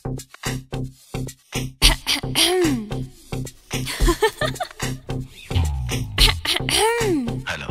Hello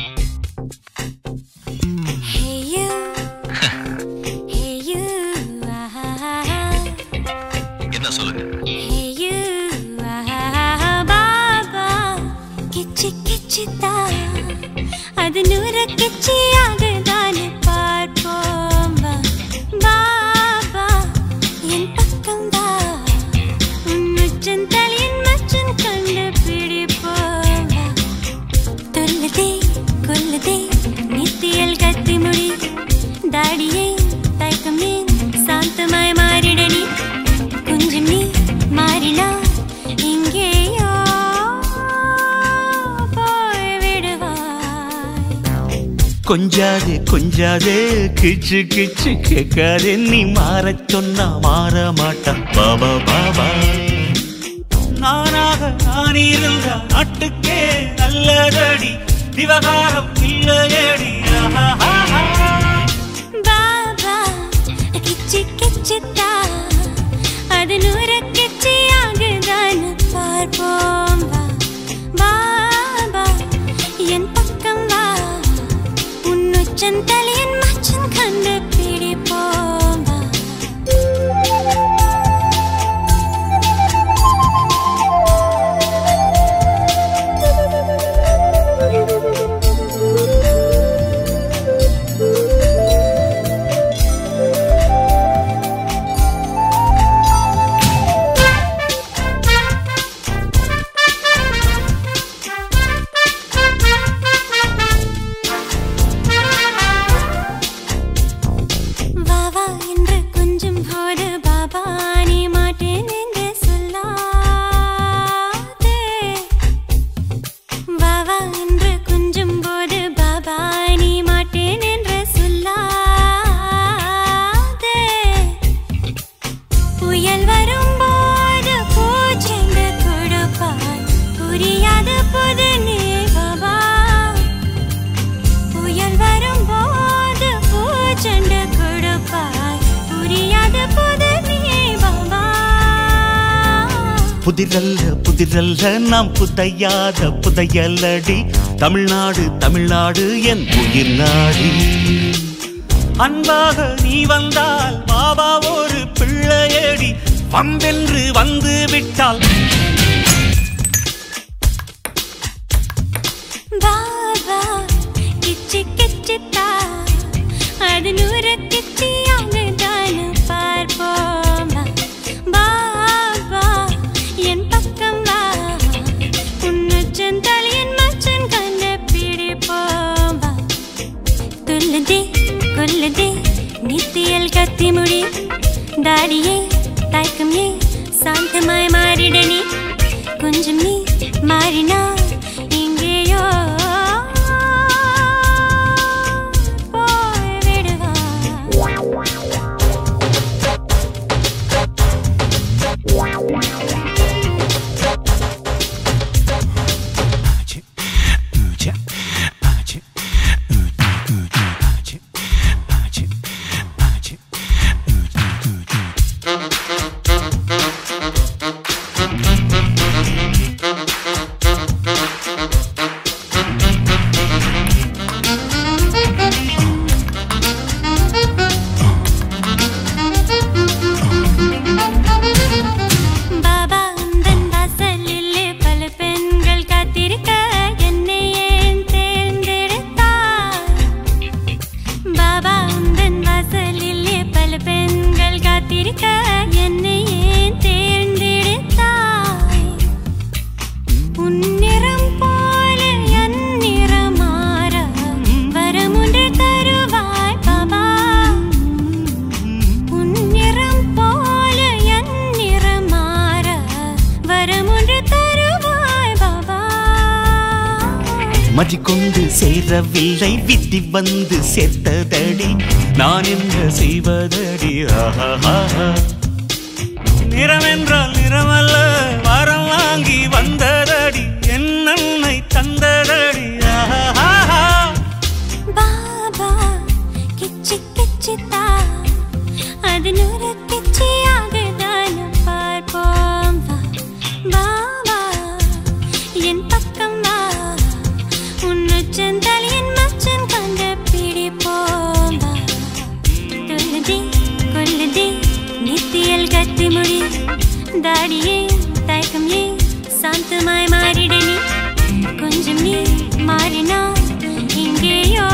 Hey you, hey you, ah, என்ன சொல்லுங்க hey you, ah, Baba கிச்சி கிச்சிதா அது நூற கிச்சியாகுதான்னு பார்ப்போம் வா. பாபா என் பக்கம் வா உன் உச்சன் தலையின் மச்சன் கண்டு பிடிப்போம் வா. தொல்லுதே கொல்லுதே நித்தியல் கத்தி முடி தாடியே தயக்கம் ஏன் சாந்தமாய் மாறிடனி கொஞ்சம் நீ மாறினா இங்கேயோ போய் விடுவாய் கொஞ்சாதே கொஞ்சாதே கிச்சு கிச்சு கேட்காதே நீ மாறச் சொன்னா மாற மாட்டான் பாபா பாபா நானாக நான் இருந்த நாட்டுக்கே நல்லதடி விவகாரம் இல்லையடி ஆஹாஹாஹா. பாபா கிச்சி கிச்சித்தா அது நூற கிச்சி ஆகுதான்னு பார்ப்போம் வா பாபா என் பக்கம் வா உன் உச்சன் தலையன் மச்சன் கண்டு பிடிப்போம் வா வா வா என்று கொஞ்சம் போது பாபா நீ மாட்டேன் என்று சொல்லாதே வா வா என்று கொஞ்சம் போது பாபா நீ மாட்டேன் என்று சொல்லாதே புயல் வரும்போது பூச்செண்டு கொடுப்பாய் புரியாத புது நீ பாபா புயல் வரும்போது பூச்செண்டு கொடுப்பாய் புரியாத புது நீ பாபா புதிரல்ல புதிரல்ல நாம் புதையாத புதையலடி தமிழ்நாடு தமிழ்நாடு என் உயிர் நாடி அன்பாக நீ வந்தால் பாபா ஒரு பிள்ளையடி வந்தென்று வந்து விட்டால் பாபா கிச்சி கிச்சித்தா அது நூற கிச்சியாகுதான்னு பார்ப்போம் வா. பாபா என் பக்கம் வா உன் உச்சன் தலையன் மச்சன் கண்டு பிடிப்போம் வா. துள்ளுதே கொல்லுதே நித்தியல் கத்தி முடி தாடியே தயக்கம் ஏ சாந்தமாய் மாறிடனி கொஞ்சம் நீ மாறினா இங்கேயோ போய் விடுவாய் பாபா உந்தன் வாசலிலே பல பெண்கள் காத்திருக்க என்னை ஏன் தேர்ந்தெடுத்தாய் பாபா உந்தன் வாசலிலே பல பெண்கள் காத்திருக்க என்னை ஏன் தேர்ந்தெடுத்தாய் உன் நிறம் போல என் நிறம் மாற வரமுன்று தருவாய் பாபா உன் நிறம் போல என் நிறம் மாற வரமுன்று தருவாய் பாபா மதி கொண்டு சேரவில்லை விதி வந்து சேர்த்ததடி நான் என்ன செய்வதடி ஆஹாஹாஹா. நிறம் என்றால் நிறமல்ல வரம் வாங்கி வந்ததடி என் அன்னை தந்ததடி ஆஹாஹாஹா. பாபா கிச்சி கிச்சித்தா அது நூறு கிச்சியாக தாடியே தயக்கம் ஏன் சாந்தமாய் மாறிட நீ கொஞ்சம் நீ மாறினா இங்கேயோ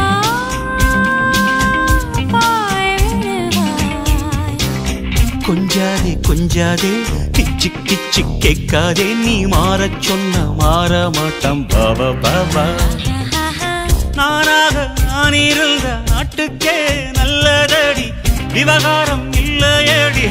போய்விடுவாய். கொஞ்சாதே கொஞ்சாதே கிச்சு கிச்சு கேட்காதே நீ மாறச் சொன்ன மாற மாட்டான் பாபா பாபா ஆஹா, நானாக நான் இருந்த நாட்டுக்கே நல்லதடி விவகாரம் இல்லையடி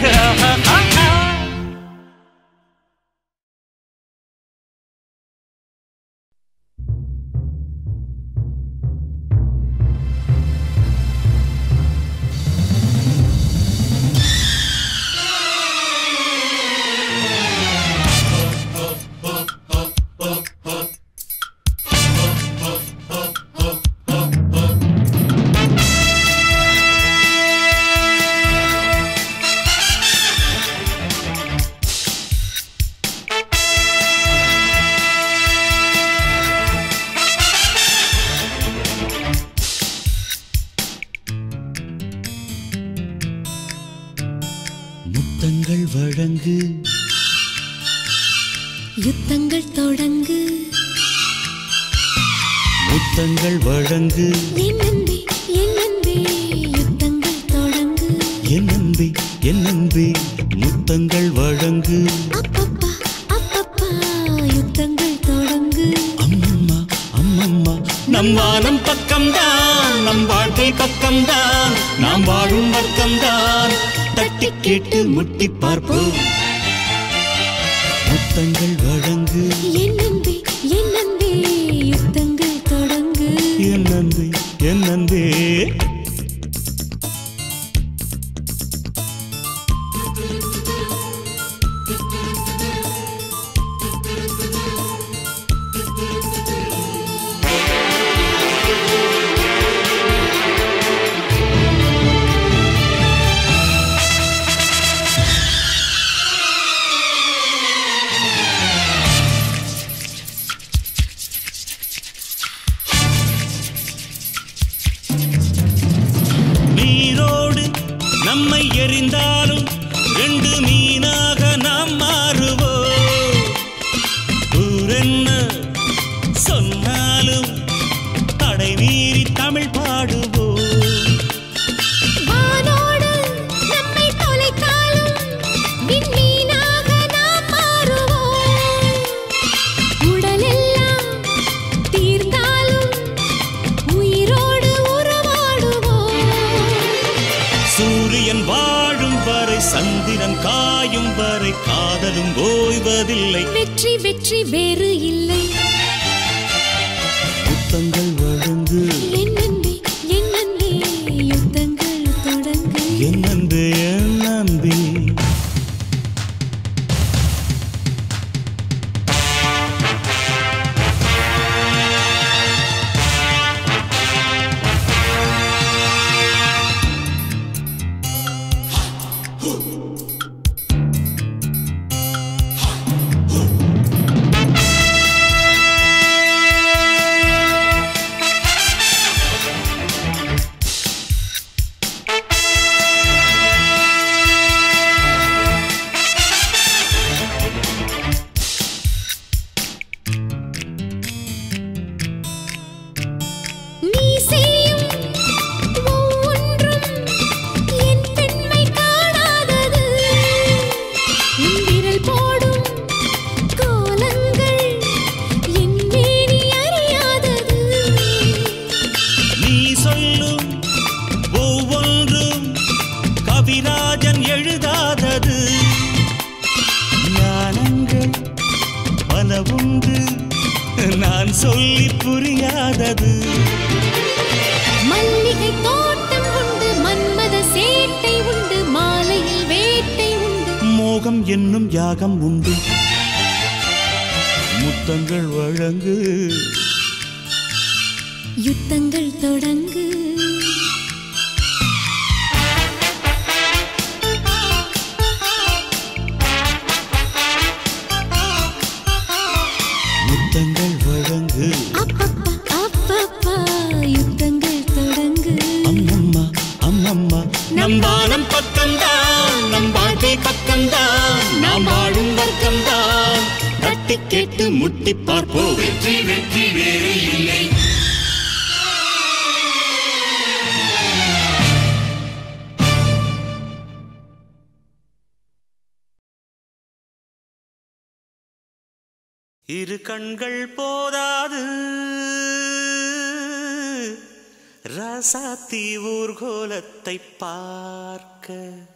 முத்தங்கள் வழங்கு யுத்தங்கள் தொடங்கு முத்தங்கள் வழங்கு என் அன்பே என் அன்பே யுத்தங்கள் தொடங்கு என் அன்பே என் அன்பே முத்தங்கள் வழங்கு அப்பப்பா அப்பப்பா யுத்தங்கள் தொடங்கு அம்மம்மா அம்மம்மா நம் வானம் பக்கம்தான் நம் வாழ்க்கை பக்கம்தான் நாம் வாழும் பக்கம்தான் தட்டி கேட்டு முட்டி பார்ப்போம் முத்தங்கள் வழங்கு என் அன்பே என் அன்பே யுத்தங்கள் தொடங்கு என் அன்பே என் அன்பே நீரோடு நம்மை எரிந்தாலும் ரெண்டு மீனாக நாம் மாறுவோம் ஊரென்ன சொன்னாலும் தடை மீறி தமிழ் பாடுவோம் வானோடு நம்மை தொலைத்தாலும் விண்மீனாக நாம் மாறுவோம் உடலெல்லாம் தீர்ந்தாலும் உயிரோடு உறவாடுவோம் சூரியன் வாழும் வரை சந்திரன் காயும் வரை காதலும் ஓய்வதில்லை வெற்றி வெற்றி வேறு இல்லை முத்தங்கள் வழங்கு என் அன்பே என் அன்பே யுத்தங்கள் தொடங்கு என் அன்பே என் அன்பே நீ செய்யும் ஒவ்வொன்றும் என் பெண்மை காணாதது உன் விரல் போடும் கோலங்கள் என் மேனி அறியாதது நீ சொல்லும் ஒவ்வொன்றும் கவிராஜன் எழுதாதது ஞானங்கள் பல உண்டு நான் சொல்லி புரியாதது மல்லிகை தோட்டம் உண்டு மன்மத சேட்டை உண்டு மாலையில் வேட்டை உண்டு மோகம் என்னும் யாகம் உண்டு முத்தங்கள் வழங்கு யுத்தங்கள் தொடங்கு முத்தங்கள் வழங்கு அப்பப்பா அப்பப்பா யுத்தங்கள் தொடங்கு அம்மம்மா அம்மம்மா நம் வானம் பக்கம்தான் நம் வாழ்க்கை பக்கம்தான் நாம் வாழும் கேட்டு முட்டி பார்ப்போம் வெற்றி வெற்றி வேறு இல்லை இரு கண்கள் போதாது ரசாத்தி ஊர்கோலத்தை பார்க்க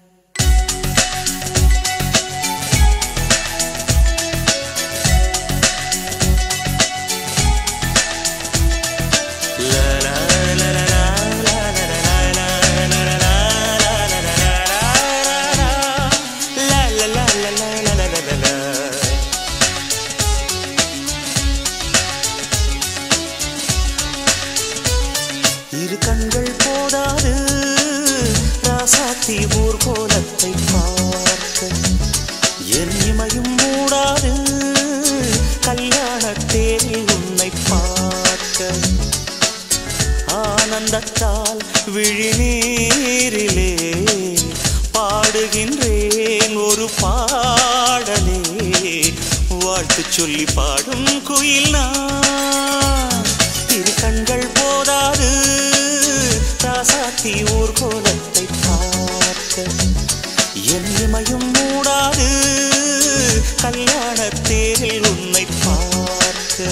இரு கண்கள் போதாது ராசாத்தி ஊர்கோலத்தை பார்க்க என் இமையும் மூடாது கல்யாண தேரில் உன்னை பார்க்க ஆனந்தத்தால் விழிநீரிலே பாடுகின்றேன் ஒரு பாடலே வாழ்த்து சொல்லி பாடும் குயில் நான் இரு கண்கள் போதாது ராசாத்தி ஊர்கோலத்தை பார்க்க என் இமையும் மூடாது கல்யாண தேரில் உன்னை பார்க்க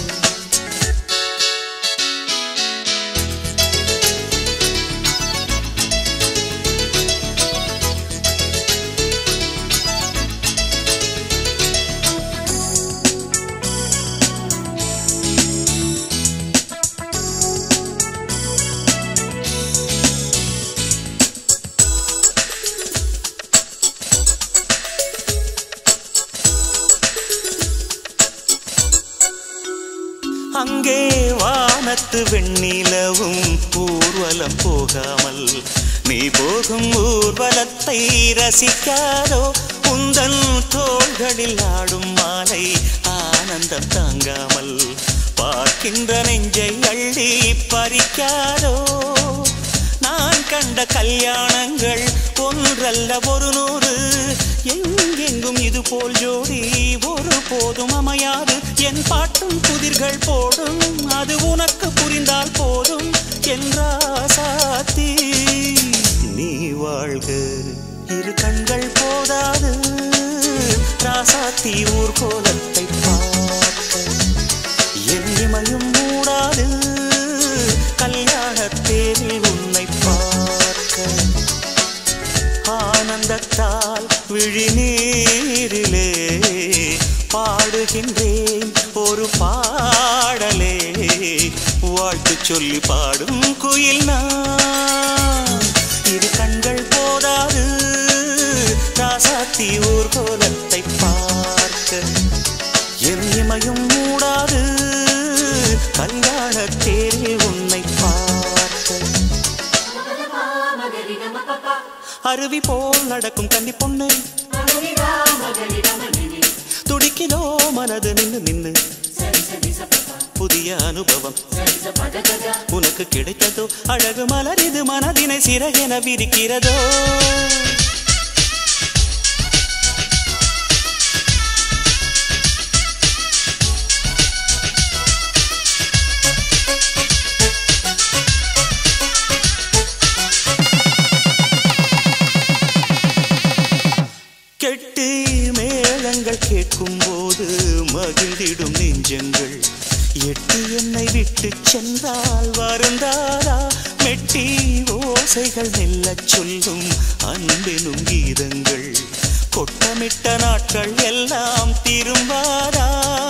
அங்கே வானத்து வெண்ணிலவும் ஊர்வலம் போகாமல் நீ போகும் ஊர்வலத்தை ரசிக்காதோ உந்தன் தோள்களில் ஆடும் மாலை ஆனந்தம் தாங்காமல் பார்க்கின்ற நெஞ்சை அள்ளி பறிக்காதோ நான் கண்ட கல்யாணங்கள் ஒன்றல்ல ஒரு நூறு எங்கெங்கும் இது போல் ஜோடி ஒரு போதும் அமையாது என் பாட்டும் புதிர்கள் போடும் அது உனக்கு புரிந்தால் போதும் என்றாசாத்தி நீ வாழ்க இரு கண்கள் போதாது ராசாத்தி ஊர்கோலத்தை பார்க்க என் இமையும் மூடாது கல்யாண தேரில் உன்னை பார்க்க ஆனந்தத்தால் விழிநீரிலே பாடுகின்றேன் ஒரு பாடலே வாழ்த்து சொல்லி பாடும் குயில் நான் இரு கண்கள் போதாது ராசாத்தி ஊர்கோலத்தை பார்க்க என் இமையும் மூடாது கல்யாண தேரில் உன்னை பார்க்க அருவி போல் நடக்கும் கன்னி பொண்ணு துடிக்கிதோ மனது நின்னு நின்னு புதிய அனுபவம் உனக்கு கிடைத்ததோ அழகு மலர் இது மனதினை சிறகென விரிக்கிறதோ கெட்டு மேளங்கள் கேட்கும் போது மகிழ்ந்திடும் நெஞ்சங்கள் எட்டு என்னை விட்டு சென்றால் வருந்தாரா மெட்டி ஓசைகள் மெல்லச் சொல்லும் அன்பெனும் கீதங்கள் கொட்டமிட்ட நாட்கள் எல்லாம் திரும்பாதா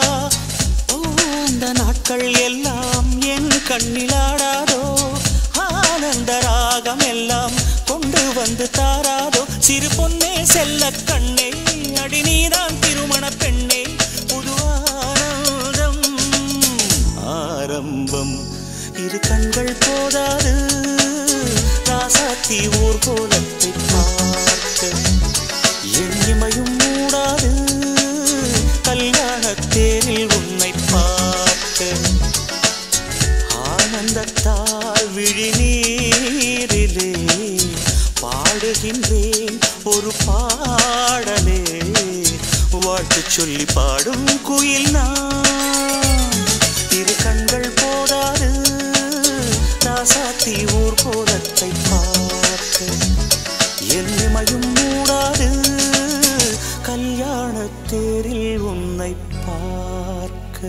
ஓந்த நாட்கள் எல்லாம் என் கண்ணிலாடாதோ ஆனந்த ராகம் எல்லாம் கொண்டு வந்து தாராதோ சிறு பொன்னே செல்ல கண்ணே அடி நீதான் திருமண பெண்ணே புது ஆனந்தம் ஆரம்பம் இரு கண்கள் போதாது ராசாத்தி ஊர்கோலத்தை பார்க்க என் இமையும் மூடாது கல்யாண தேரில் உன்னை பார்க்க ஆனந்தத்தால் விழிநீரிலே பாடுகின்றேன் ஒரு பாடலே வாழ்த்து பாட்டு சொல்லி பாடும் குயில் நான் இரு கண்கள் போதாது ராசாத்தி ஊர் கோலத்தை பார்க்க என் இமையும் மூடாது கல்யாண தேரில் உன்னை பார்க்க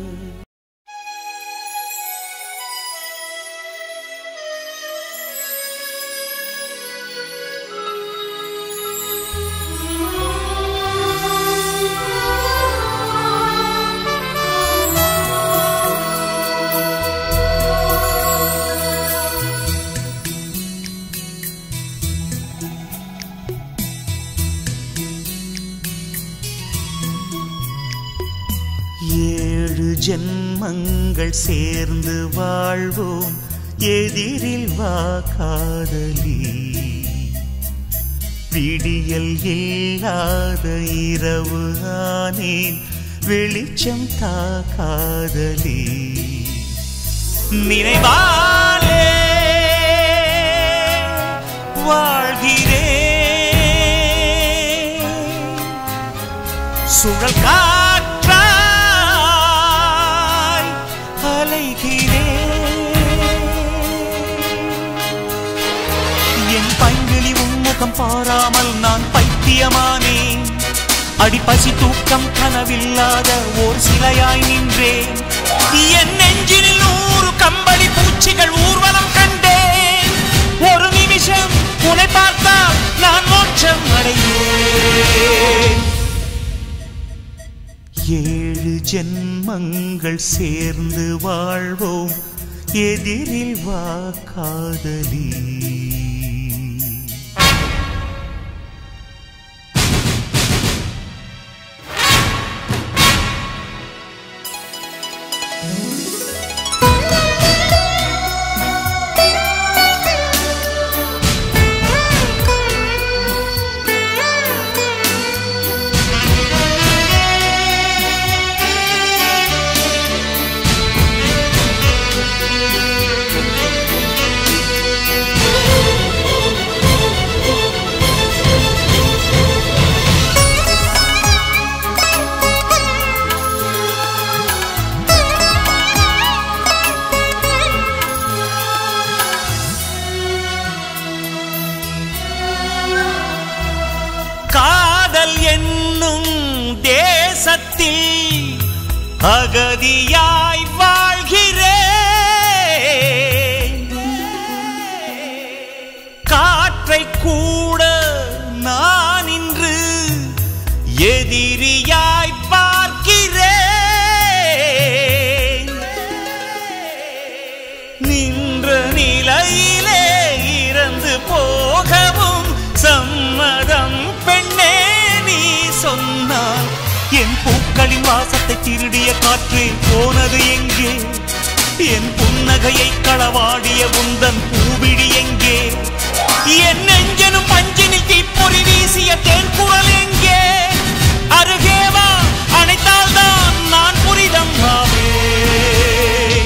ஏழு ஜென்மங்கள் சேர்ந்து வாழ்வோம் எதிரில் வா காதலி விடியல் இல்லாத இரவு ஆனேன் வெளிச்சம் தா காதலி நினைவாலே வாழ்கிறேன் சுழல் காற்றாய் அலைகிறேன் என் பைங்கிளி உன்முகம் பாராமல் நான் பைத்தியமானேன் அடிப்பசி தூக்கம் கனவில்லாத ஓர் சிலையாய் நின்றேன் என் நெஞ்சில் நூறு கம்பளி பூச்சிகள் ஊர்வலம் கண்டேன் ஒரு நிமிஷம் உன்னை பார்த்தால் நான் மோட்சம் அடையேன் ஏழு ஜென்மங்கள் சேர்ந்து வாழ்வோம் எதிரில் வா காதலி காதல் என்னும் தேசத்தில் அகதியாய் வாழ்கிறேன் காற்றை கூட நான் இன்று எதிரியாய் பார்க்கிறேன் நின்ற நிலையிலே இறந்து போகவும் சம்மதம் பெண்ணே நீ சொன்னால் என் பூக்களின் வாசத்தை திருடிய காற்றே போனது எங்கே என் புன்னகையை களவாடிய உந்தன் பூவிழி எங்கே என் நெஞ்சனும் பஞ்சினில் தீப்பொறி வீசிய தேன் குரல் எங்கே அருகே வா அணைத்தால்தான் நான் புரிதம் ஆவேன்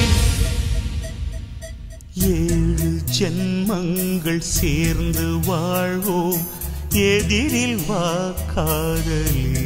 ஏழு ஜென்மங்கள் சேர்ந்து வாழ்வோம் எதிரில் வா காதலி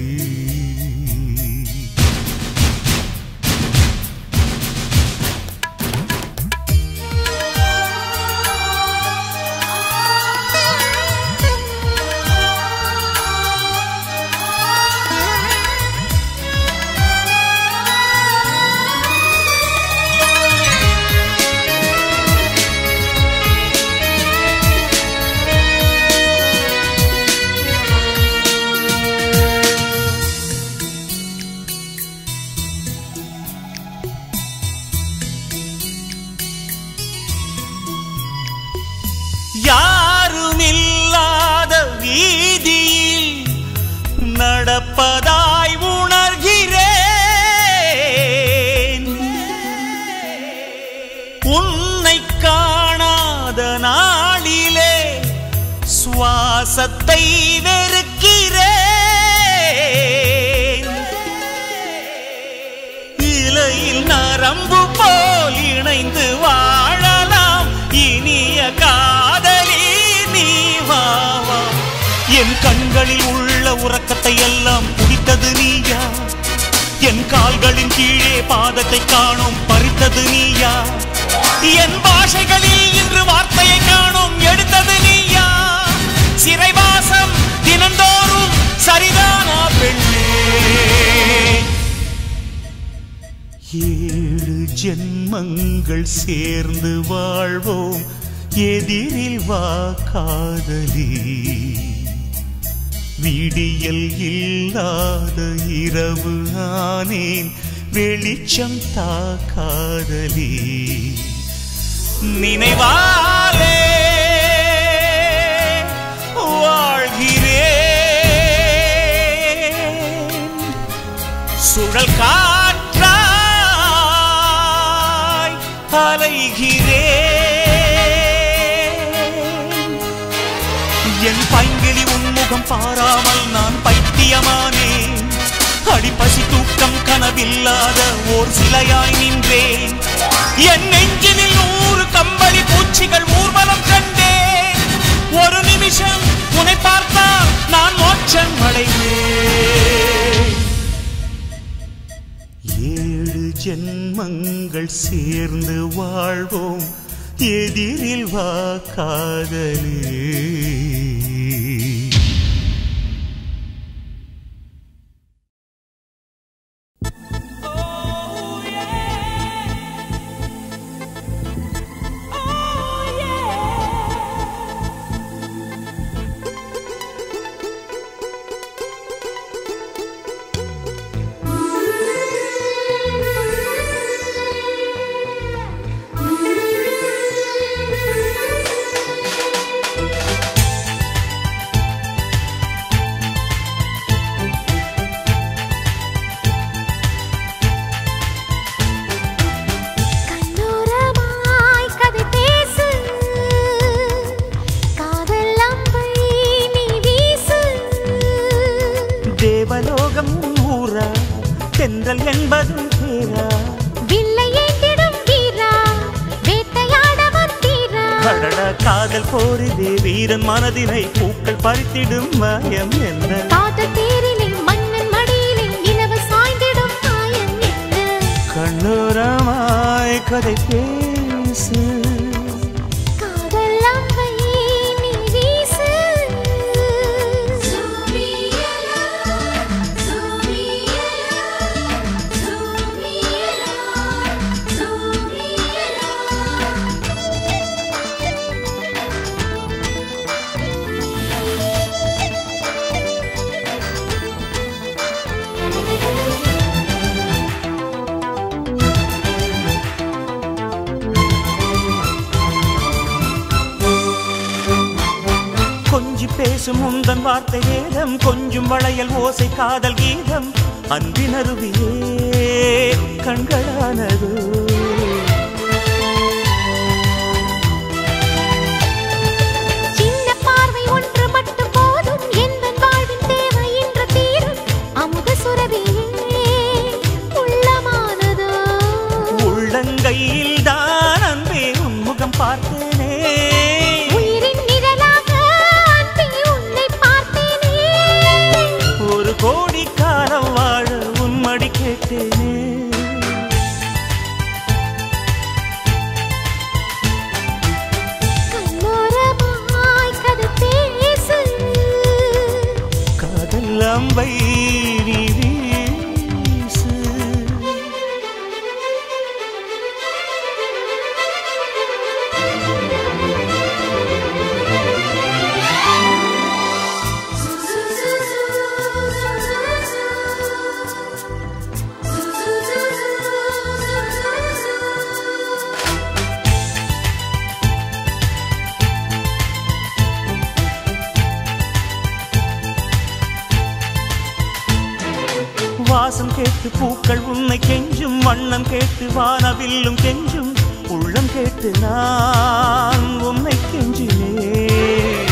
யாருமில்லாத வீதியில் நடப்பதாய் உணர்கிறேன் உன்னை காணாத நாளிலே சுவாசத்தை வெறுக்கிறேன் இலையில் நரம்பு போல் இணைந்து வாழலாம் இனிய காதலி நீ வா வா. என் கண்களில் உள்ள உறக்கத்தை எல்லாம் குடித்தது நீயா என் கால்களின் கீழே பாதத்தை காணோம் பறித்தது நீயா என் பாஷைகளில் இன்று வார்த்தையை காணோம் எடுத்தது நீயா சிறைவாசம் தினந்தோறும் சரிதானா பெண்ணே ஏழு ஜென்மங்கள் சேர்ந்து வாழ்வோம் எதிரில் வா காதலி விடியல் இல்லாத இரவு ஆனேன் வெளிச்சம் தா காதலி நினைவாலே வாழ்கிறேன் சுழல் காற்றாய் அலைகிறேன் என் பைங்கிலி உன்முகம் பாராமல் நான் பைத்தியமானேன் அடிப்பசி தூக்கம் கனவில்லாத ஓர் சிலையாய் நின்றேன் என் நெஞ்சினில் நூறு கம்பளி பூச்சிகள் ஊர்வலம் கண்டேன் ஒரு நிமிஷம் உன்னை பார்த்தால் நான் மோட்சம் அடைவேன் ஏழு ஜென்மங்கள் சேர்ந்து வாழ்வோம் எதிரில் வா காதலே கண்ணோரமாய் கதை பேசு காதல் அம்பை நீ வீசு தேவலோகம் ஊரா தென்றல் என்பதும் பேரா வில்லை ஏந்திடும் வீரா வேட்டையாட வந்தீரா அடடா காதல் போரிதே வீரன் மனதினை பூக்கள் பறித்திடும் மாயம் என்ன காதல் தேரிலே மன்னன் மடியிலே நிலவு சாய்ந்திடும் மாயம் என்ன கண்ணோரமாய் கதை பேசு காதல் அம்பை நீ வீசு கொஞ்சி பேசும் உந்தன் வார்த்தை வேதம் கொஞ்சம் வளையல் ஓசை காதல் கீதம் அன்பினருவியே கண்களானது சின்ன பார்வை ஒன்று மட்டும் போதும் எந்தன் வாழ்வின் தேவை இன்று தீரும் அமுத சுரபியே உள்ளமானதோ உள்ளங்கையில் தான் அன்பே உன்முகம் பார்த்தேனே உயிரின் நிழலாக அன்பே உன்னை பார்த்தேனே ஒரு கோடி காலம் வாழ உன்மடி கேட்டேனே கண்ணோரமாய் கதை பேசு காதல் அம்பை நீ வீசு வாசம் கேட்டு பூக்கள் உன்னை கெஞ்சும் வண்ணம் கேட்டு வானவில்லும் கெஞ்சும் உள்ளம் கேட்டு நான் உன்னை கெஞ்சினேன்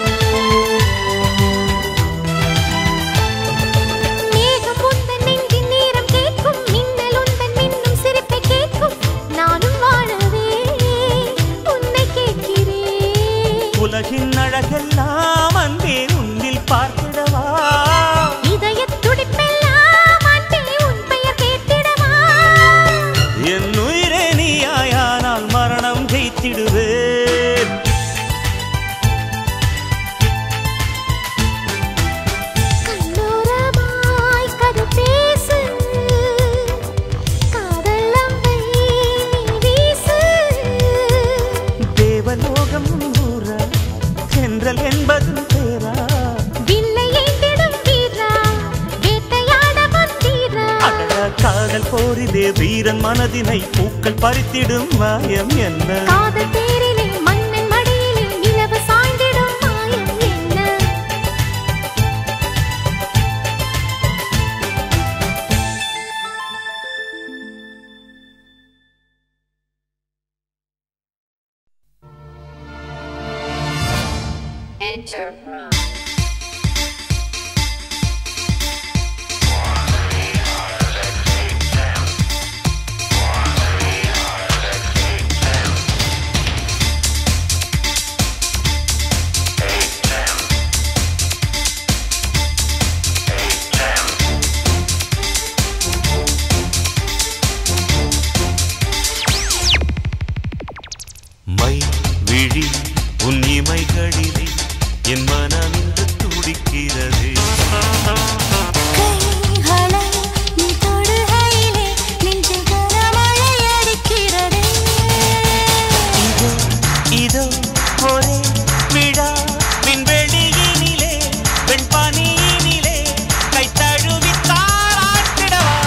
மேகம் உந்தன் நெஞ்சின் நீரம் கேட்கும் மின்னல் உந்தன் மின்னும் சிரிப்பை கேட்கும் நானும் வாழவே உன்னை கேட்கிறேன் உலகின் அழகெல்லாம் அன்பே உன்னில் பார்க்கிறேன் வீரன் மனதினை பூக்கள் பறித்திடும் மாயம் என்ன காதல் தேரிலே மன்னன் மடியிலே நிலவு சாய்ந்திடும் மாயம் என்ன மை விழி உன் இமைகளிலே என் மனம் இன்று துடிக்கிறது கைகளை நீ தொடுகையிலே நெஞ்சில் கனமழை அடிக்கிறதே இதோ இதோ ஒரே விழா விண்வெளியினிலே வெண்பனியினிலே கை தழுவி தாராட்டிடவா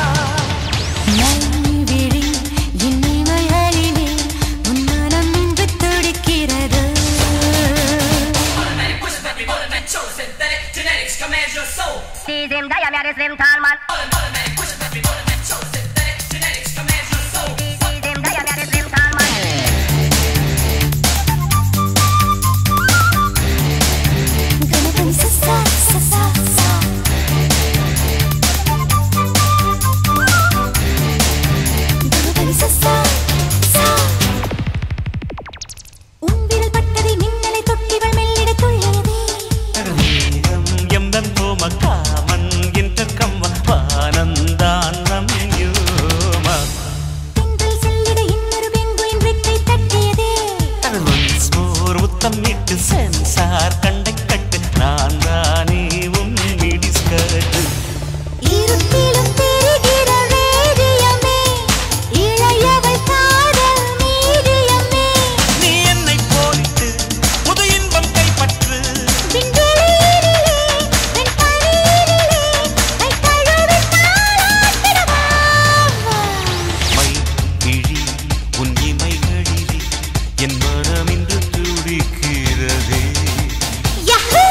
மைவிழி என் இமைகளிலே உன் மனம் இன்று துடிக்கிறது Genetics commands your soul. Slim diameter, slim tall man. Automatic push every element shows synthetic genetics commands your soul. Slim diameter, slim tall man. Ganapathi சசா சசா சா கணபதி சசா சா உன் விரல் பட்டதை மின்னலை தொட்டிகள் மெல்லிட துள்ளியதே நீரம் எம்பம் தோம காமன் என்ற கம்ம ஆனந்தானம் யூமா தென்றல் செல்லிட இன்னொரு பெங்குயின் ரெக்கை தட்டியதே ஒன்ஸ் மோர் முத்தம் இட்டு சென்சார் கண்டை கட்டு நான் தானே உன் மிடிஸ்கட்டு இருட்டிலும் தெரிகிற ரேடியமே இளையவள் காதல் மீடியமே நீ என்னை போலிட்டு புது இன்பம் கைப்பற்று விண்வெளியினிலே வெண்பனியினிலே கை தழுவி தாலாட்டிடவா மை கிழி உன் இமைகளிலே என் மனம் இன்று துடிக்கிறதே யஹூ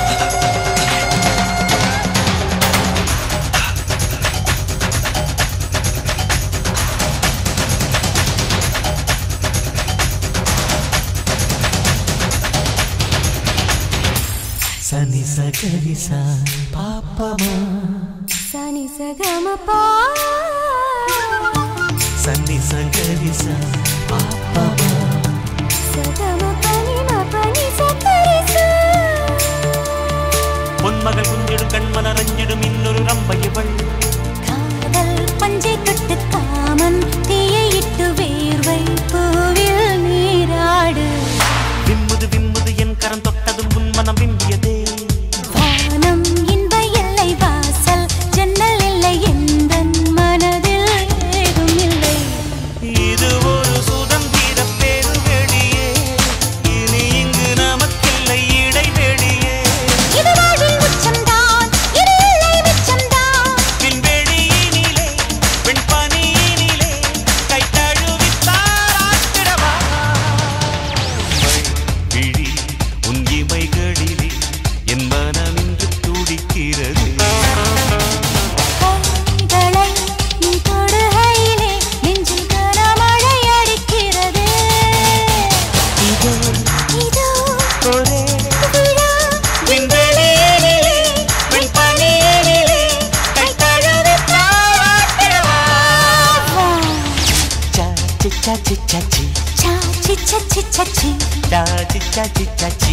சனி சகரிசா பாப்பமா சனி சகமபா சனி சகரிசா பாப்பமா சகம பனிம பனி சகரிசா பொன்மகள் குஞ்சிடும் கண்மலரஞ்சிடும் இன்னொரு ரம்பையவள் காதல் பஞ்சை கட்டு காமன் தீயை இட்டு வேர்வை பூவில் நீராடு விம்முது விம்முது என் கரம் தொட்டதும் உன் மனம் விம்பியதே வானம் இன்ப எல்லை வாசல் ஜன்னல் இல்லை எந்த மனதில் ஏதும் இல்லை இது ஒரு சுதந்திர பெருவெளியே இனி இங்கு நமக்கில்லை இடைவெளியே இது வாழ்வில் உச்சம்தான் இது இல்லை மிச்சம்தான் விண்வெளியினிலே வெண்பனியினிலே கை தழுவி தாராட்டிடவா விழி உன் இமைகளிலே என் மனம் இன்று துடிக்கிறது கைகளை நீ தொடுகையிலே நெஞ்சில் கனமழை அடிக்கிறதே இதோ இதோ ஒரே விழா விண்வெளியினிலே வெண்பனியினிலே கை தழுவி தாராட்டிடவா சாச்சி சாச்சி சாச்சி சாச்சி சச்சி சச்சி சாச்சி சாச்சி சாச்சி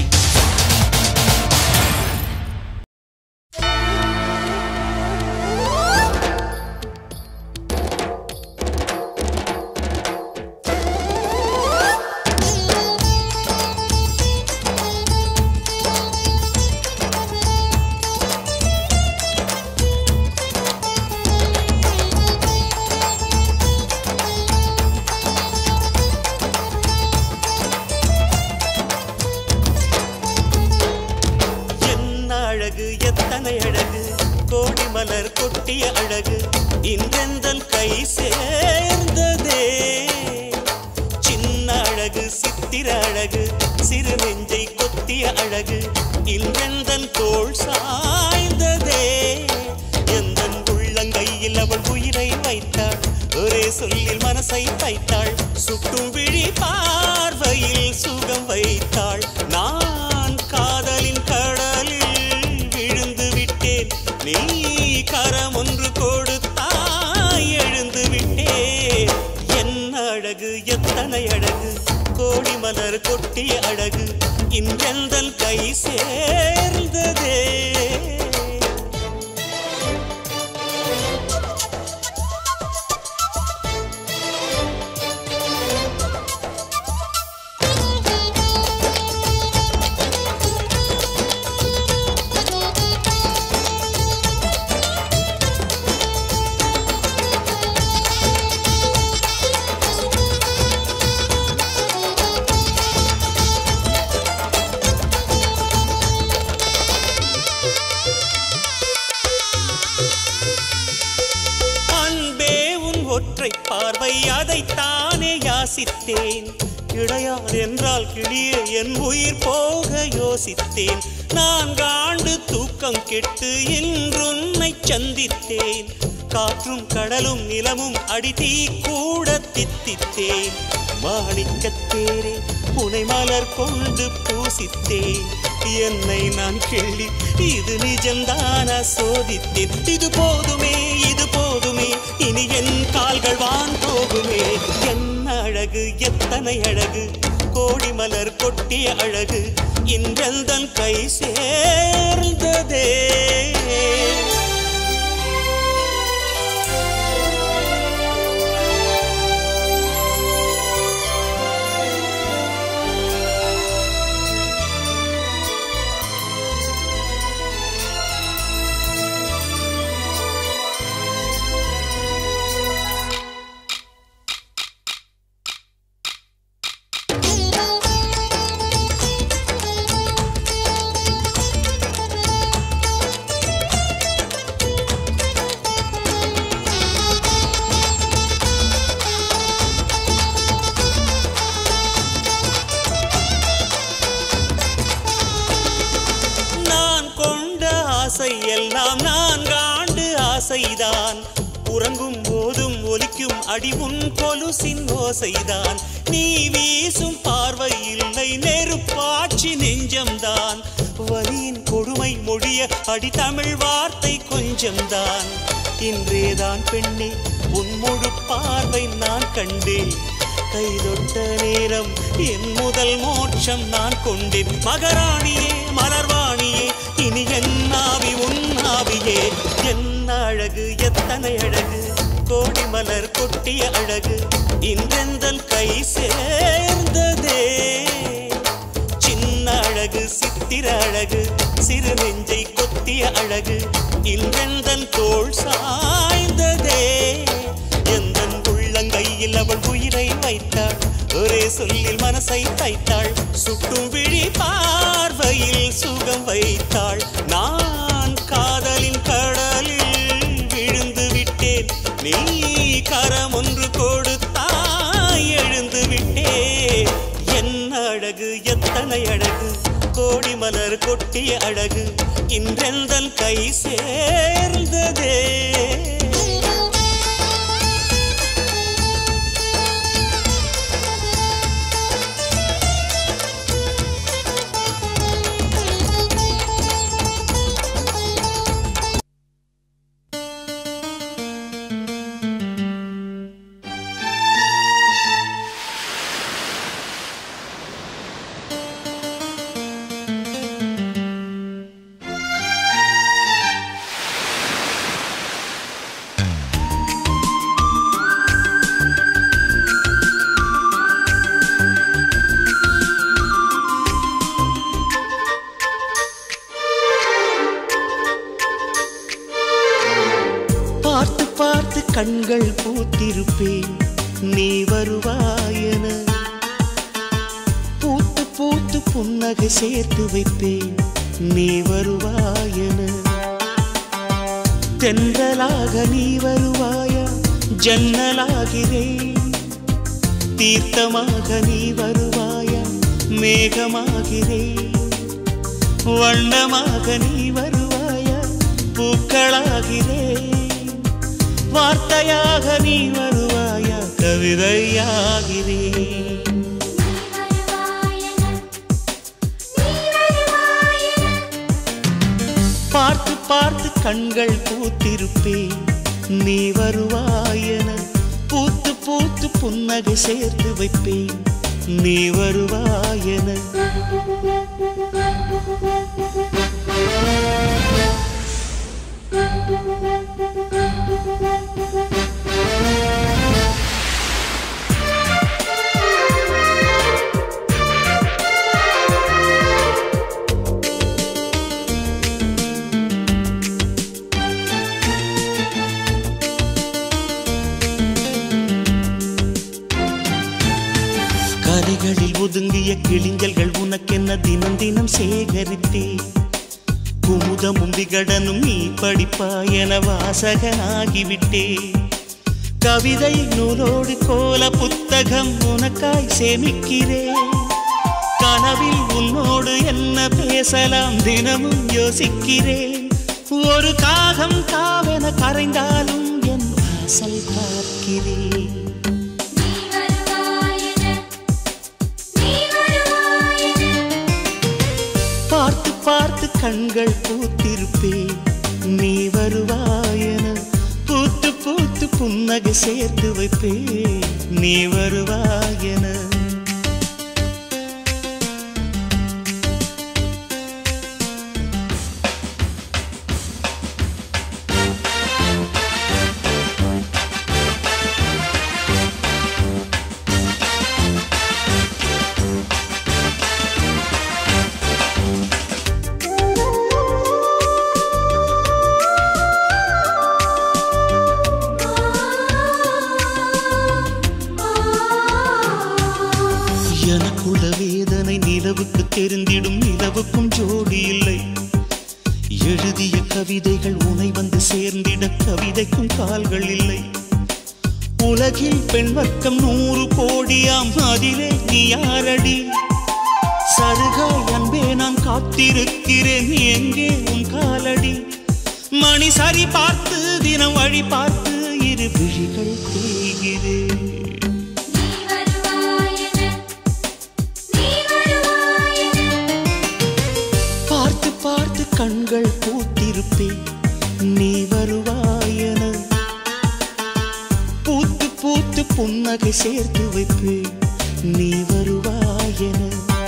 என்ன அழகு எத்தனை அழகு கோடி மலர் கொட்டிய அழகு இன்றெந்தன் கை சேர்ந்ததே சின்ன அழகு சித்திர அழகு சிறு நெஞ்சை கொத்திய அழகு இன்றெந்தன் தோள் சாய்ந்ததே எந்தன் உள்ளங்கையில் அவள் உயிரை வைத்தாள் ஒரே சொல்லில் மனசை வைத்தாள் சுட்டும் விழி பார்வையில் சுகம் வைத்தாள் நான் காதலின் கடலில் விழுந்து விட்டேன் நீ கரம் ஒன்று கொடுத்தாய் எழுந்து விட்டேன் என்ன அழகு எத்தனை அழகு கோடி மலர் கொட்டிய அழகு இன்றெந்தன் கை சேர்ந்ததே அன்பே உன் ஒற்றை பார்வை அதைத்தானே யாசித்தேன் கிடையாது என்றால் கிளியே என் உயிர் போக யோசித்தேன் நான்காண்டு தூக்கம் கெட்டு இன்றுன்னை சந்தித்தேன் காற்றும் கடலும் நிலமும் அடித்தீ கூட தித்தித்தேன் மாணிக்கத்தேரே உனை மலர் கொண்டு பூசித்தேன் என்னை நான் கிள்ளி இது நிஜம்தானா சோதித்தேன் இது போதுமே இது போதுமே இனி என் கால்கள் வான் போகுமே என்ன அழகு எத்தனை அழகு கோடி மலர் கொட்டிய அழகு இன்றெந்தன் கை சேர்ந்ததே நான் கொண்ட ஆசை எல்லாம் நான்காண்டு ஆசைதான் உறங்கும் போதும் ஒலிக்கும் அடி உன் கொலுசின் ஓசைதான் நீ வீசும் பார்வை இல்லை நெருப்பாட்சி நெஞ்சம்தான் வலியின் கொடுமை மொழிய அடி தமிழ் வார்த்தை கொஞ்சம்தான் இன்றேதான் பெண்ணே உன் முழு பார்வை நான் கண்டேன் கைதொட்ட நேரம் என் முதல் மோட்சம் நான் கொண்டேன் மகராணியே மலர்வாணியே இனி என் ஆவி உன் ஆவியே என்ன அழகு எத்தனை அழகு கோடி மலர் கொட்டிய அழகு இன்றெந்தன் கை சேர்ந்ததே சின்ன அழகு சித்திர அழகு சிறு நெஞ்சை கொத்திய அழகு இன்றெந்தன் தோள் சாய்ந்ததே எந்தன் உள்ளங்கையில் அவள் உயிரை வைத்தாள் ஒரே சொல்லில் மனசை தைத்தாள் சுட்டும் விழி பார்வையில் சுகம் வைத்தாள் நான் காதலின் கடலில் விழுந்து விட்டேன் நீ கரம் ஒன்று கொடுத்தாய் எழுந்து விட்டேன் என்ன அழகு எத்தனை அழகு கோடி மலர் கொட்டிய அழகு இன்றெந்தன் கை சேர்ந்ததே பார்த்து பார்த்து கண்கள் பூத்திருப்பேன் நீ வருவாயன பூத்து பூத்து புன்னகை சேர்த்து வைப்பேன் நீ வருவாயன தென்றலாக நீ வருவாயா ஜன்னலாகிறேன் தீர்த்தமாக நீ வருவாயா மேகமாகிறேன் வண்ணமாக நீ வருவாயா பூக்களாகிறேன் வார்த்தையாக நீ வருவாயா கவிதையாகிறேன் பார்த்து பார்த்து கண்கள் பூத்திருப்பேன் நீ வருவாயென பூத்து பூத்து புன்னகை சேர்த்து வைப்பேன் நீ வருவாயென கரைகளில் ஒதுங்கிய கிளிஞ்சல்கள் உனக்கென்ன தினம் தினம் சேகரித்தே குமுதமும் விகடனும் நீ படிப்பா என வாசகனாகிவிட்டே கவிதை நூலோடு கோல புத்தகம் உனக்காய் சேமிக்கிறேன் கனவில் உன்னோடு என்ன பேசலாம் தினமும் யோசிக்கிறேன் ஒரு காகம் காவென கரைந்தாலும் என் வாசல் பார்க்கிறேன் பார்த்து பார்த்து கண்கள் பூத்திருப்பேன் நீ வருவாயென பூத்து பூத்து புன்னகை சேர்த்து வைப்பேன் நீ வருவாயென எனக்குள்ள வேதனை நிலவுக்கு தெரிந்திடும் நிலவுக்கும் ஜோடி இல்லை எழுதிய கவிதைகள் உனை வந்து சேர்ந்திட கவிதைக்கும் கால்கள் இல்லை உலகில் பெண் வர்க்கம் நூறு கோடியாம் அதிலே நீ யாரடி சருகாய் அன்பே நான் காத்திருக்கிறேன் எங்கே உன் காலடி மணி சரி பார்த்து தினம் வழி பார்த்து இரு விழிகள் தேய்கிறேன் பார்த்து பார்த்து கண்கள் பூத்திருப்பேன் நீ வருவாயென பூத்து பூத்து புன்னகை சேர்த்து வைப்பேன் நீ வருவாயென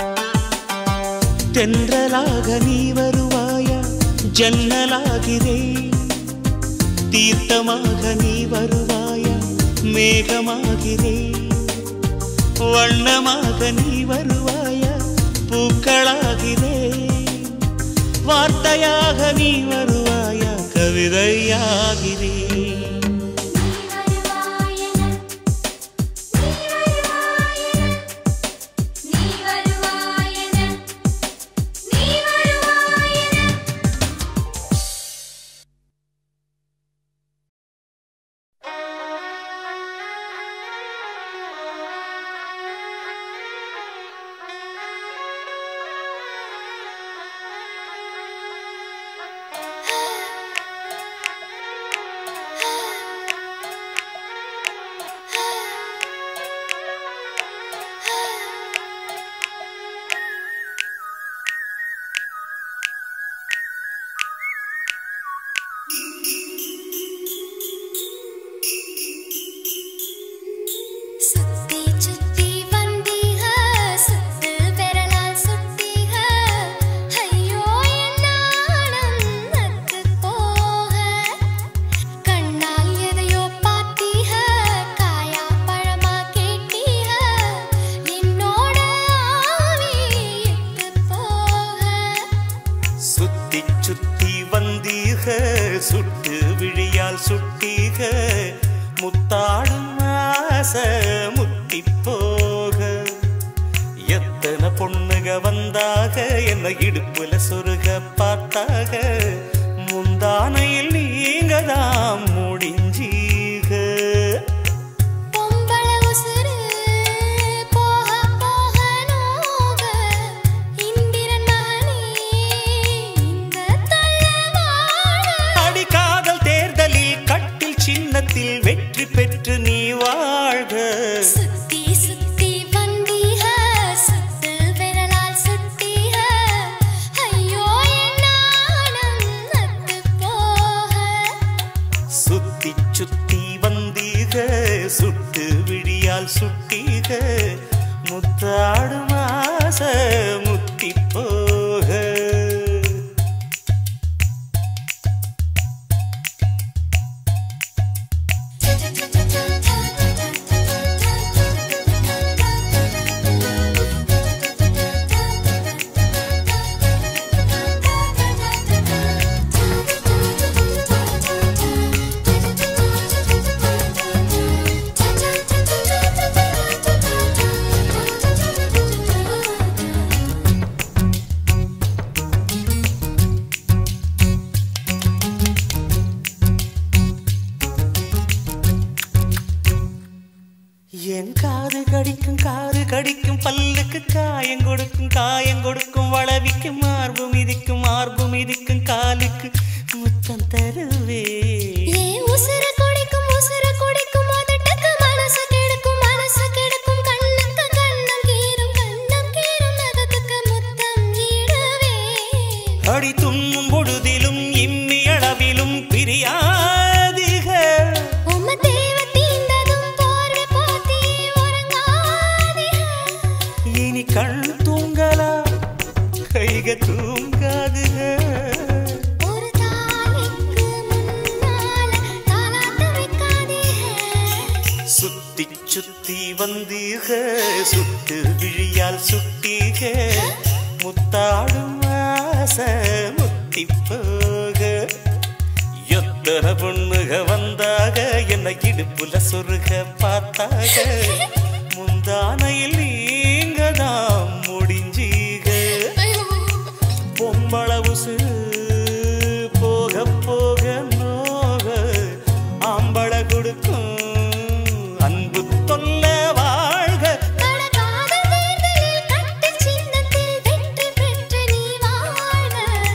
தென்றலாக நீ வருவாயா ஜன்னலாகிறேன் தீர்த்தமாக நீ வருவாயா மேகமாகிறேன் வண்ணமாக நீ வருவாயா பூக்களாகிறேன் வார்த்தையாக நீ வருவாயா கவிதையாகிறேன் சுத்தி சுத்தி வந்தீக சுத்து பெறலால் சுத்தீக ஐயோ என் நாணம் நத்து போக கண்ணால் எதையோ பார்த்தீக காயா பழமா கேட்டீக என்னோட ஆவி இட்டு போக சுத்தி சுத்தி வந்தீக சுட்டு விழியால் சுட்டீக முத்தாடும் ஆசை முத்தி போக எத்தனை பொண்ணுக வந்தாக என்ன இடுப்புல சொருக பார்த்தாக முந்தானையில் நீங்க சுத்தி வந்தீக சுட்டு விழியால் சுட்டீக முத்தாடு மாச முத்தி போக என் காது கடிக்கும் காது கடிக்கும் பல்லுக்கு காயம் கொடுக்கும் காயம் கொடுக்கும் வளவிக்கும் மார்பு மிதிக்கும் மார்பு மிதிக்கும் காலுக்கு முத்தம் தருவே ஏன் உசுர குடிக்கும் உசுர குடிக்கும் உதட்டுக்கு மனசு கெடுக்கும் மனசு கெடுக்கும் கண்ணுக்கு கண்ணம் கீரும் கண்ணம் கீரும் நகத்துக்கு முத்தம் ஈடுவே அடி துண்ணும் பொழுதிலும் இம்மி அளவிலும் பிரியாதிக உம்ம தேவ தீண்டதும் போர்வை போத்தி உறங்காதே இனி கண் தூங்கலா கைக தூங்காதுக ஒரு தாய்க்கு முன்னால தாலாட்டு வைக்காதே சுத்தி சுத்தி வந்தீக சுட்டு விழியால் சுட்டீக முத்தாடும் ஆச முத்தி போக எத்தனை பொண்ணுக வந்தாக என்ன இடுப்புல சொருக பார்த்தாக முந்தானையில் நீங்க தான் முடிஞ்சீக பொம்பள உசுறு போக போக நோக ஆம்பள கொடுக்கும் அன்பு தொல்ல வாழ்க கடகாத தேர்தலில் கட்டு சின்னத்தில் வெற்றி பெற்று நீ வாழ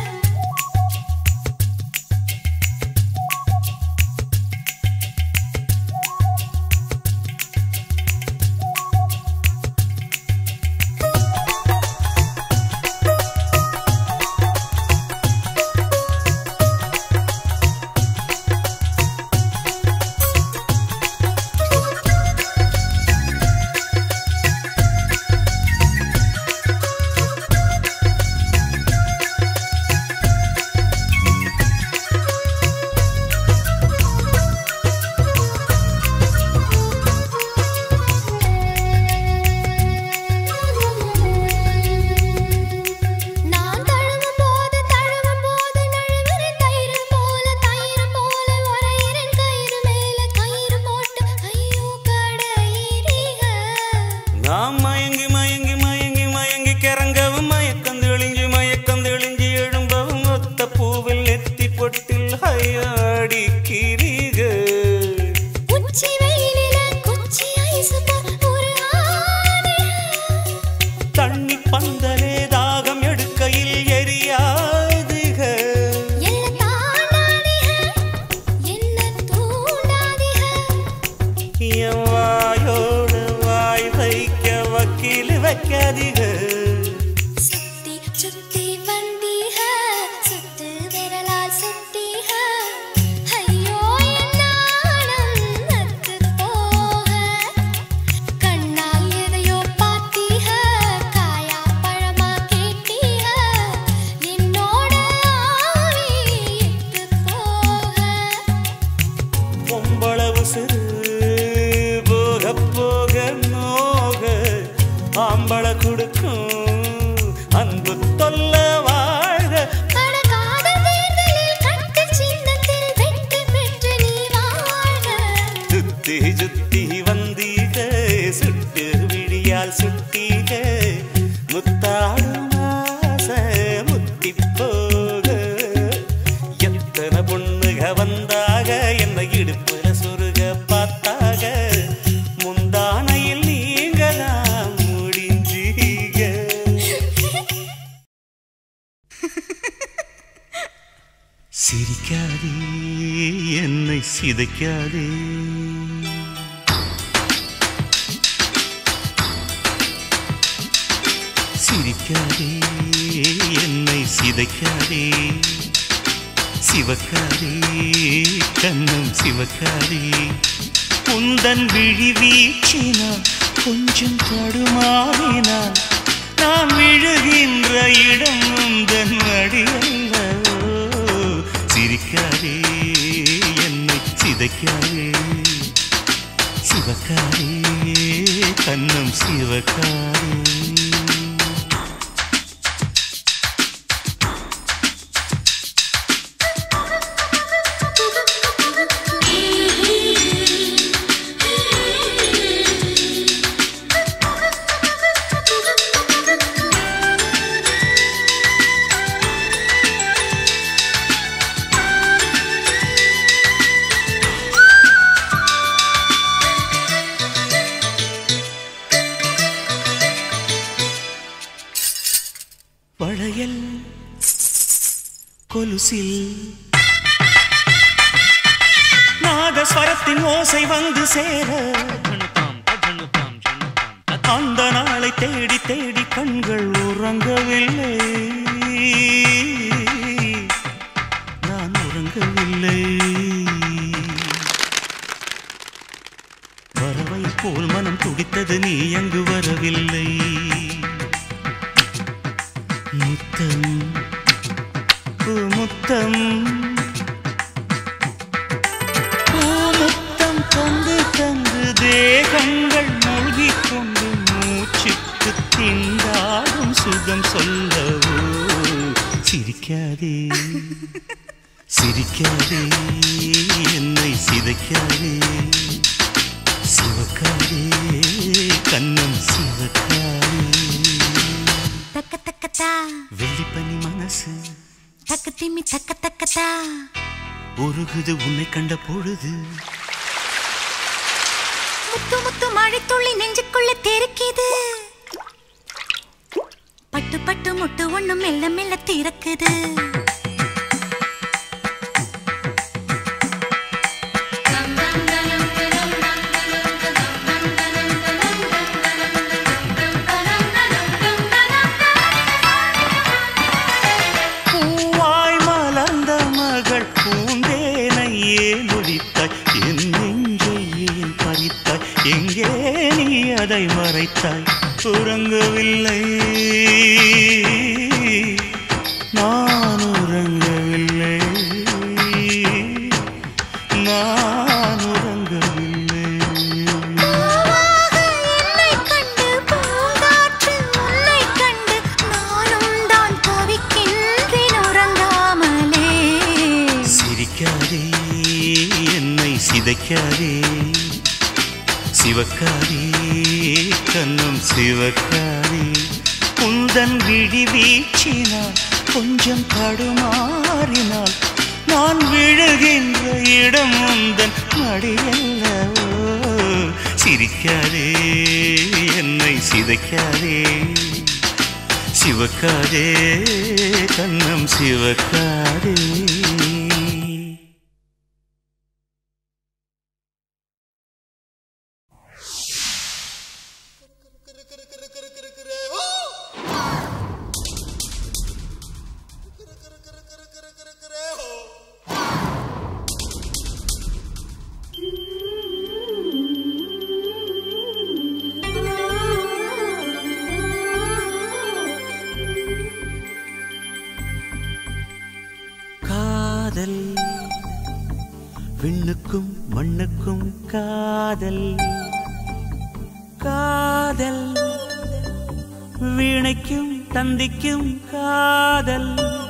நான் தழுவும் போது தழுவும் போது நழுவுற தயிர் போல தயிர் போல உரையிறன் கயிறு மேல கயிறு போட்டு ஐயோ கடையிறீக நாம் மயங்கி மயங்கி மயங்கி மயங்கி கிறங்கவும் மயக்கம் தெளிஞ்சு மயக்கம் தெளிஞ்சு எழும்பவும் ஒத்த பூவில் நெத்தி பொட்டில் ஹையாடிக்கிறீக உச்சி வெயிலில குச்சி ஐசு ஒரு ஆணி தண்ணி பந்தலே தாகம் எடுக்கையில் எரியாதுக எல்ல தாண்டாதீக என்ன தூண்டாதீக என் வாயோடு வாய் வைக்க வக்கீல் வைக்காதீக சுத்தி சுத்தி வந்தீக சுத்து விரலால் சுத்தீக ஐயோ என் நாணம் நத்து போக கண்ணால் எதையோ பார்த்தீக காயா பழமா கேட்டீக என்னோட ஆவி இட்டு போக பொம்பள உசுறு போக போக நோக ஆம்பள கொடுக்கும் அன்பு தொல்ல வாழ்க கடகாத தேர்தலில் கட்டு சின்னத்தில் வெற்றி பெற்று நீ வாழ சுத்தி சுத்தி வந்தீக சுட்டு விழியால் சுட்டீக முத்தாடும் ஆசை முத்தி போக எத்தனை பொண்ணுக வந்தாக என்ன இடுப்புல சொருக பார்த்தாக முந்தானையில் நீங்க தான் முடிஞ்சீங்க சிரிக்காதே என்னை சிதைக்காதே சிரிக்காதே என்னை சிதைக்காதே சிவக்காரே கண்ணம் சிவக்காரே உந்தன் விழி வீச்சினால் கொஞ்சம் தடுமாறினால் நான் விழுகின்ற இடம் உந்தன் மடியல்லவோ சிரிக்காதே என்னை சிதைக்காதே சிவக்காரே கண்ணம் சிவக்காரே வளையல் கொலுசில் நாதஸ்வரத்தின் ஓசை வந்து சேர அந்த நாளை தேடி தேடி கண்கள் உறங்கவில்லை நான் உறங்கவில்லை பறவை போல் மனம் துடித்தது நீ அங்கு வரவில்லை முத்தம் முத்தம் முத்தம் தந்து தந்து தேகங்கள் மூழ்கிக் கொண்டு மூச்சுக்கு திண்டாடும் சுகம் சொல்லவோ சிரிக்காதே சிரிக்காதே என்னை சிதைக்காதே சிவக்காதே கண்ணம் சிவக்காதே தக்க தக்கத்தா வெள்ளிப்பனி மனசு தக்க திம்மி தக்க தக்கத்தா உருகுது உன்னை கண்ட பொழுது முத்து முத்து மழைத்துள்ளி நெஞ்சுக்குள்ள தெருக்கிது பட்டு பட்டு முட்டு ஒண்ணு மெல்ல மெல்ல திறக்குது பூவாய் மலர்ந்த மகள் பூந்தேனை ஏன் ஒழித்தாய் என் நெஞ்சை ஏன் பறித்தாய் எங்கே நீ அதை மறைத்தாய் உறங்கவில்லை நான் உறங்கவில்லை நான் உறங்கவில்லை என்னை கண்டு பூங்காற்று உன்னை கண்டு நானும் தான் தவிக்கின்றேன் உறங்காமலே சிரிக்காதே என்னை சிதைக்காதே சிவக்காதே கண்ணும் சிவக்காதே உந்தன் விழி வீச்சினால் கொஞ்சம் தடுமாறினால் நான் விழுகின்ற இடம் உந்தன் மடியல்லவோ சிரிக்காதே என்னை சிதைக்காதே சிவக்காதே கண்ணம் சிவக்காதே காதல் விண்ணுக்கும் மண்ணுக்கும் காதல் காதல் வீணைக்கும் தந்திக்கும் காதல்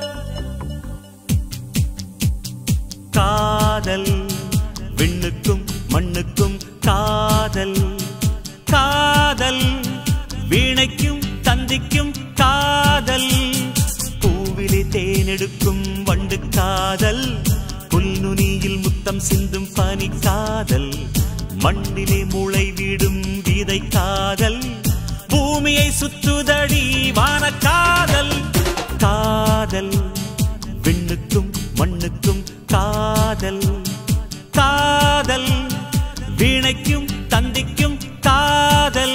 காதல் விண்ணுக்கும் மண்ணுக்கும் காதல் காதல் வீணைக்கும் தந்திக்கும் காதல் பூவிலே தேனெடுக்கும் வண்டு காதல் புல்நுனியில் முத்தம் சிந்தும் பனி காதல் மண்ணிலே முளை விடும் விதை காதல் பூமியை சுத்துதடி வான காதல் காதல் விண்ணுக்கும் மண்ணுக்கும் காதல் காதல் வீணைக்கும் தந்திக்கும் காதல்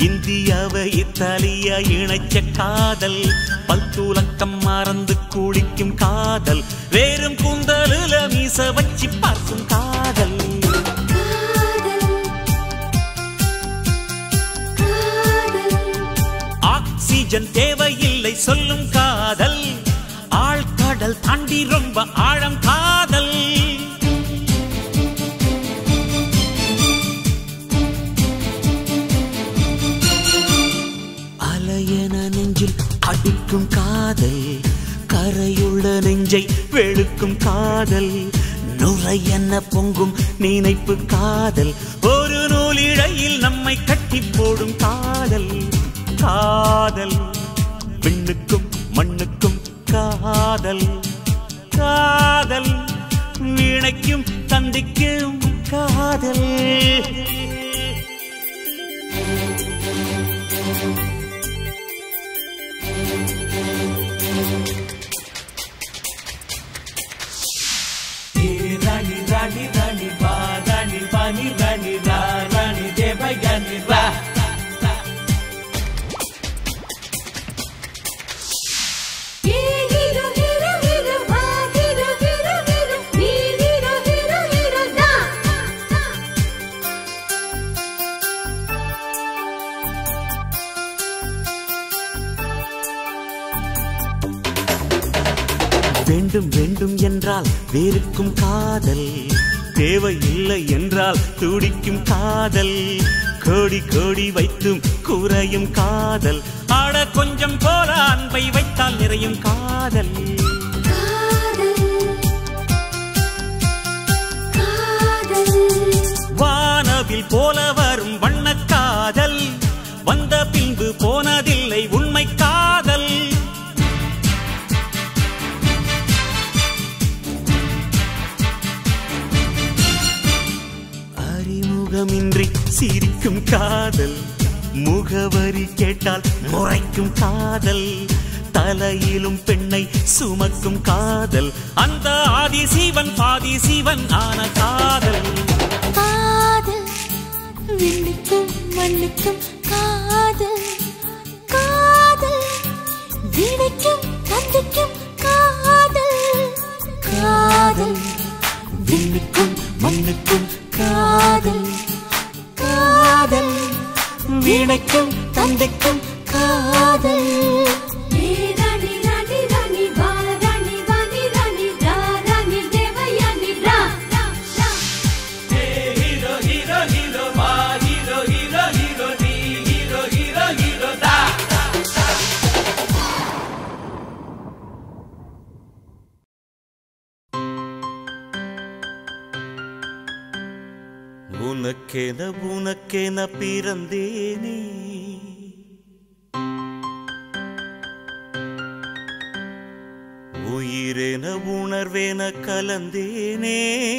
இந்தியாவை இத்தாலியா இணைச்ச காதல் பல்துலக்கம் மறந்து குளிக்கும் காதல் வேறும் கூந்தலுல மீச வச்சு பார்க்கும் காதல் ஆக்சிஜன் தேவையில்லை சொல்லும் காதல் ஆழ்கடல் தாண்டி ரொம்ப ஆழம் காதல் அலையென நெஞ்சில் அடிக்கும் காதல் கரையுள்ள நெஞ்சை வெளுக்கும் காதல் நுரையென பொங்கும் நினைப்பு காதல் ஒரு நூலிழையில் நம்மை கட்டி போடும் காதல் காதல் விண்ணுக்கும் மண்ணுக்கும் காதல் காதல் வீணைக்கும் தந்திக்கும் காதல் ராணி ராணி ராணி வா ராணி வாணி ராணி ரா ராணி தேவயானி ரா வேண்டும் வேண்டும் என்றால் வேறுக்கும் காதல் தேவையில்லை என்றால் துடிக்கும் காதல் கோடி கோடி வைத்தும் குறையும் காதல் ஆட கொஞ்சம் போல அன்பை வைத்தால் நிறையும் காதல் வானவில் போல வரும் வண்ண காதல் வந்த பின்பு போனதில்லை உண்மை காதல் அறிமுகமின்றி சிரிக்கும் காதல் முகவரி கேட்டால் முறைக்கும் காதல் தலையிலும் பெண்ணை சுமக்கும் காதல் அந்த ஆதி சீவன் பாதி சீவன் ஆன காதல் காதல் விண்ணுக்கும் மண்ணுக்கும் காதல் காதல் விடைக்கும் தந்தைக்கும் காதல் காதல் விண்ணுக்கும் மண்ணுக்கும் காதல் காதல் வீணைக்கும் தந்தைக்கும் காதல் ஹீரோ ஹீரோ ஹீரோ வா ஹீரோ ஹீரோ ஹீரோ நீ ஹீரோ ஹீரோ ஹீரோ தா உனக்கென உனக்கென பிறந்தேனே உயிரென உணர்வேன கலந்தேனே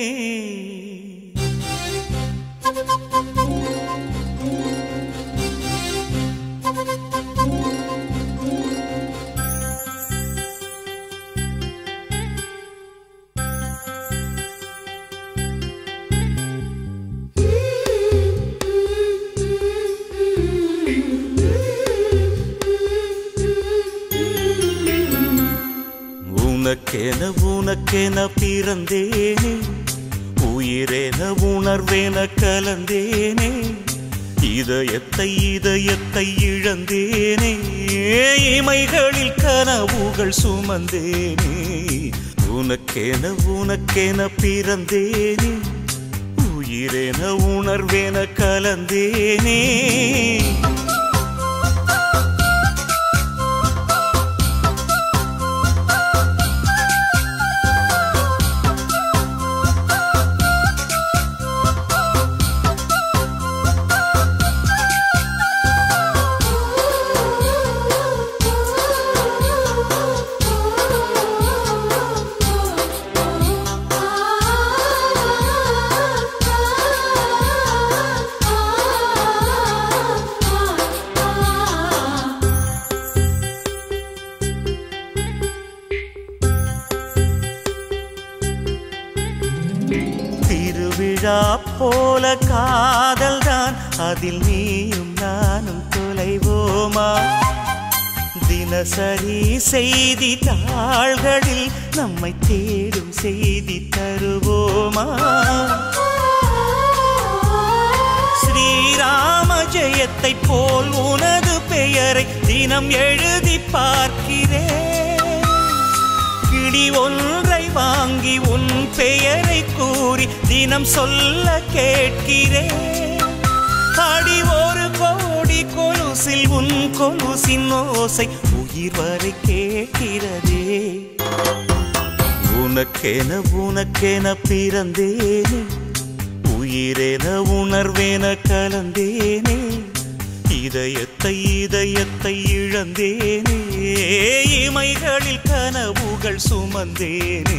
உனக்கென உனக்கென பிறந்தேனே உயிரென உணர்வேன கலந்தேனே இதயத்தை இதயத்தை இழந்தேனே இமைகளில் கனவுகள் சுமந்தேனே உனக்கென உனக்கென பிறந்தேனே உயிரென உணர்வேன கலந்தேனே திருவிழா போல காதல்தான் அதில் நீயும் நானும் தினசரி செய்தி தாள்களில் நம்மை தேடும் செய்தி தருவோமா ஸ்ரீராம ஜெயத்தை போல் உனது பெயரை தினம் எழுதி பார்க்கிறேன் கிளி ஒன்றை வாங்கி உன் பெயரை கூறி தினம் சொல்ல கேட்கிறேன் அடி ஒரு கோடி கொலுசில் உன் கொலுசின் ஓசை உயிர் வரை கேட்கிறதே உனக்கென உனக்கென பிறந்தேனே உயிரென உணர்வேன கலந்தேனே இதயத்தை இதயத்தை இழந்தேனே இமைகளில் கனவுகள் சுமந்தேனே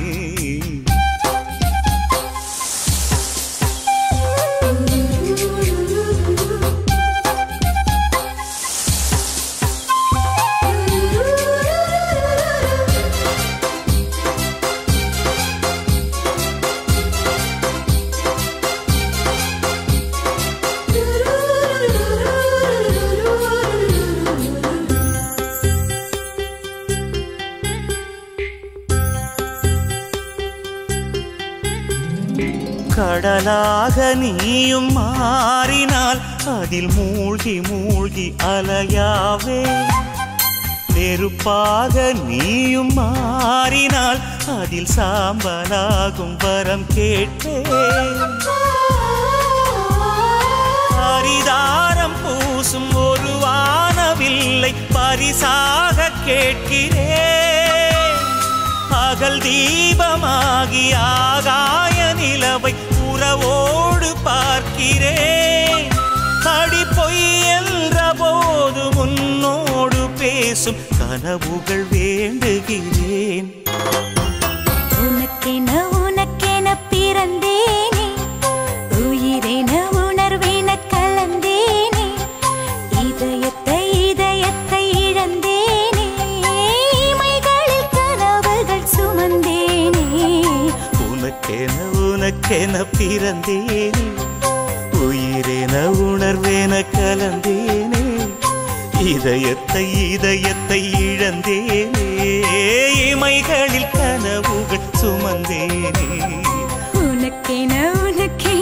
கடலாக நீயும் மாறினால் அதில் மூழ்கி மூழ்கி அலையாவே நெருப்பாக நீயும் மாறினால் அதில் சாம்பலாகும் வரம் கேட்பேன் பரிதாரம் பூசும் ஒரு வானவில்லை பரிசாக கேட்கிறேன் பகல் தீபமாகி ஆகாய நிலவை உறவோடு பார்க்கிறேன் அடி பொய் என்ற போது முன்னோடு பேசும் கனவுகள் வேண்டுகிறேன் உனக்கென உனக்கென பிறந்தேனே உயிரென உணர்வேன கலந்தேனே இதயத்தை இதயத்தை இழந்தேனே இமைகளில் கனவுகள் சுமந்தேனே உனக்கென உனக்கென பிறந்தேனே உயிரென உணர்வேன கலந்தேனே இதயத்தை இதயத்தை இழந்தேனே இமைகளில் கனவுகள் சுமந்தேனே உனக்கென உனக்கென